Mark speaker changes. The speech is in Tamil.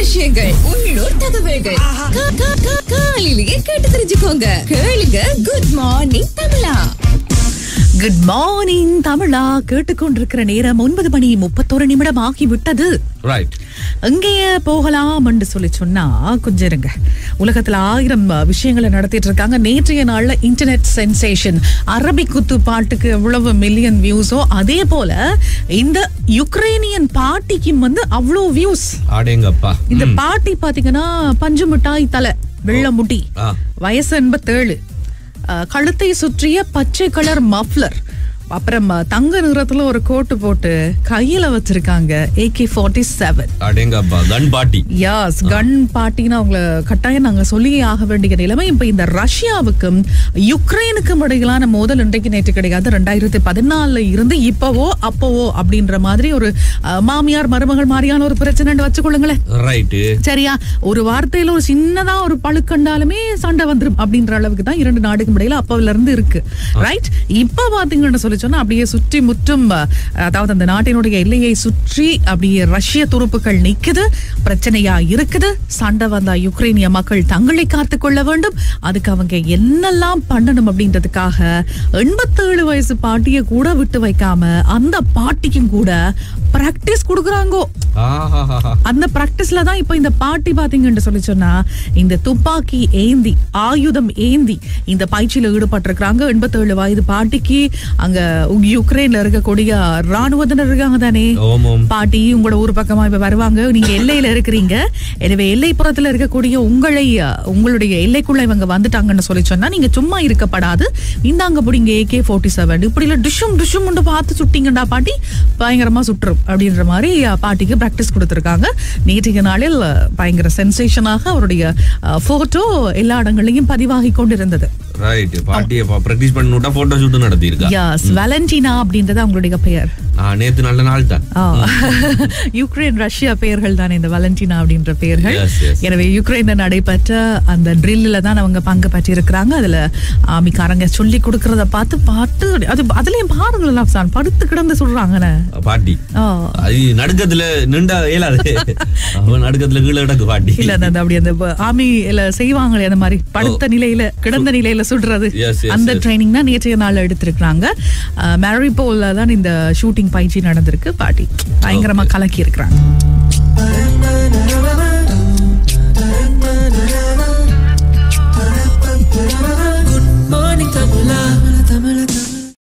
Speaker 1: விஷயங்கள் உள்ளூர் தகவல்கள் கா- கா- கா- காலையிலேயே கேட்டு தெரிஞ்சுக்கோங்க கேளுங்க குட் மார்னிங் தமிழா
Speaker 2: குட் மார்னிங் தமிழா கேட்டுக்கொண்டிருக்கிற நேரம் ஒன்பது மணி முப்பத்தொரு நிமிடம் ஆகிவிட்டது
Speaker 3: ரைட்
Speaker 2: எங்கேயே போகலாம் என்று சொல்லி சொன்னா கொஞ்சம் இருங்க உலகத்துல ஆயிரம் அஹ், விஷயங்களை நடத்திட்டு இருக்காங்க நேற்றைய நாள்ல இன்டர்நெட் சென்சேஷன் அரபிக் குத்து பாட்டுக்கு எவ்வளவு மில்லியன் வியூஸோ அதே போல இந்த யுக்ரைனியன் பாட்டிக்கும் வந்து அவ்வளோ வியூஸ்
Speaker 3: ஆடேங்கப்பா
Speaker 2: இந்த பாட்டி பாத்தீங்கன்னா பஞ்சு மிட்டாய் தலை வெள்ள முடி
Speaker 3: ஆ.
Speaker 2: வயசு எண்பத்தேழு அஹ், கழுத்தை சுற்றிய பச்சை கலர் மஃப்லர் அப்புறம் அஹ், தங்க நிறத்துல ஒரு கோட்டு போட்டு கையில வச்சிருக்காங்க ஏகே ஃபார்ட்டி செவன்
Speaker 3: ஆடேங்கப்பா கன் பாட்டி
Speaker 2: யாஸ் கன் பார்ட்டின்னு அவங்கள கட்டாயம் நாங்க சொல்லியே ஆக வேண்டிய நிலைமை இப்ப இந்த ரஷ்யாவுக்கும் யுக்ரைனுக்கும் இடையிலான மோதல் இன்றைக்கு நேற்று கிடையாது ரெண்டாயிரத்தி பதினாலுல இருந்து இப்பவோ அப்பவோ அப்படின்ற மாதிரி ஒரு அஹ், மாமியார் மருமகள் மாதிரியான ஒரு பிரச்சனை வச்சுக்கொள்ளுங்களேன்
Speaker 3: ரைட்டு
Speaker 2: சரியா ஒரு வார்த்தையில ஒரு சின்னதா ஒரு பழுக்கண்டாலுமே சண்டை வந்துரும் அப்படின்ற அளவுக்கு தான் இரண்டு நாடுக்கும் இடையில அப்பவுல இருந்து இருக்கு ரைட் இப்ப பாத்தீங்கன்னு சொல்லி சொன்னா அப்படியே சுற்றி முற்றும் அஹ், அதாவது அந்த நாட்டினுடைய எல்லையை சுற்றி அப்படியே ரஷ்ய துருப்புகள் நிக்குது பிரச்சனையா இருக்குது சண்டை வந்தா யுக்ரைனிய மக்கள் தங்களை காத்துக் கொள்ள வேண்டும் அதுக்கு அவங்க என்னெல்லாம் பண்ணணும் அப்படின்றதுக்காக எண்பத்தேழு வயசு பாட்டிய கூட விட்டு வைக்காம அந்த பாட்டிக்கும் கூட பிராக்டிஸ் கொடுக்குறாங்கோ
Speaker 3: ஆஹாஹாஹா.
Speaker 2: அந்த பிராக்டிஸ்ல தான் இப்ப இந்த பாட்டி பாத்தீங்கன்னு சொல்லி சொன்னா இந்த துப்பாக்கி ஏந்தி ஆயுதம் ஏந்தி இந்த பயிற்சியில ஈடுபட்டிருக்கிறாங்க எண்பத்தேழு வயது பாட்டிக்கு அங்க உ- யுக்ரைன்ல இருக்கக்கூடிய ராணுவத்தினர் இருக்காங்க தானே
Speaker 3: ஓமம்
Speaker 2: பாட்டி உங்களோட ஊர் பக்கமா இப்ப வருவாங்க நீங்க எல்லையில இருக்கிறீங்க எனவே எல்லைப்புறத்துல இருக்கக்கூடிய உங்களை அஹ், உங்களுடைய எல்லைக்குள்ள இவங்க வந்துட்டாங்கன்னு சொல்லி சொன்னா நீங்க சும்மா இருக்கப்படாது இந்தாங்க பிடிங்க ஏகே ஃபோர்ட்டி செவன் இப்படி இல்ல டிஷும் டிஷும் பார்த்து சுட்டிங்கடா பாட்டி பயங்கரமா சுட்டுரும் அப்படின்ற மாதிரி அஹ், பாட்டிக்கு பிராக்டிஸ் கொடுத்திருக்காங்க நேற்றைய நாளில் அஹ், பயங்கர சென்சேஷனாக அவருடைய போட்டோ எல்லா இடங்களையும் பதிவாகி கொண்டிருந்தது
Speaker 3: ரைட் பாட்டியை பிராக்டிஸ் பண்ணிட்டா போட்டோ ஷூட் நடத்தி இருக்கா
Speaker 2: யாஸ் வேலண்டினா அப்படின்றது அவங்களுடைய பெயர்
Speaker 3: ஆ, நேத்து நல்ல நாள் தான்
Speaker 2: ஆ. யுக்ரைன் ரஷ்யா பெயர்கள் தானே இந்த வலண்டினா அப்படின்ற பெயர்கள்
Speaker 3: Yes, yes.
Speaker 2: எனவே யுக்ரைன்ல நடைபெற்ற அந்த ட்ரில்ல தான் அவங்க பங்கு பற்றி இருக்கிறாங்க அதுல ஆமிக்காரங்க சொல்லி கொடுக்கறத பார்த்து பார்த்து அது அதுலயும் பாருங்களேன் அப்சான் படுத்து கிடந்து சொல்றாங்கண்ணே
Speaker 3: பாட்டி
Speaker 2: ஆ.
Speaker 3: அது நடுக்கத்துல நின்றா இயலாது அவன் நடுக்கத்துல கீழே கிடக்கு பாட்டி
Speaker 2: இல்ல அந்த அந்த அப்படி அந்த ஆமியில செய்வாங்களே அந்த மாதிரி படுத்த நிலையில கிடந்த நிலையில சுடுறது
Speaker 3: Yes, yes,
Speaker 2: அந்த
Speaker 3: yes.
Speaker 2: ட்ரைனிங் தான் நேற்றைய நாள் எடுத்திருக்கிறாங்க மேரிபோல்ல தான் இந்த ஷூட்டிங் பயிற்சி நடந்திருக்கு பாட்டி பயங்கரமா கலக்கி இருக்கிறாங்க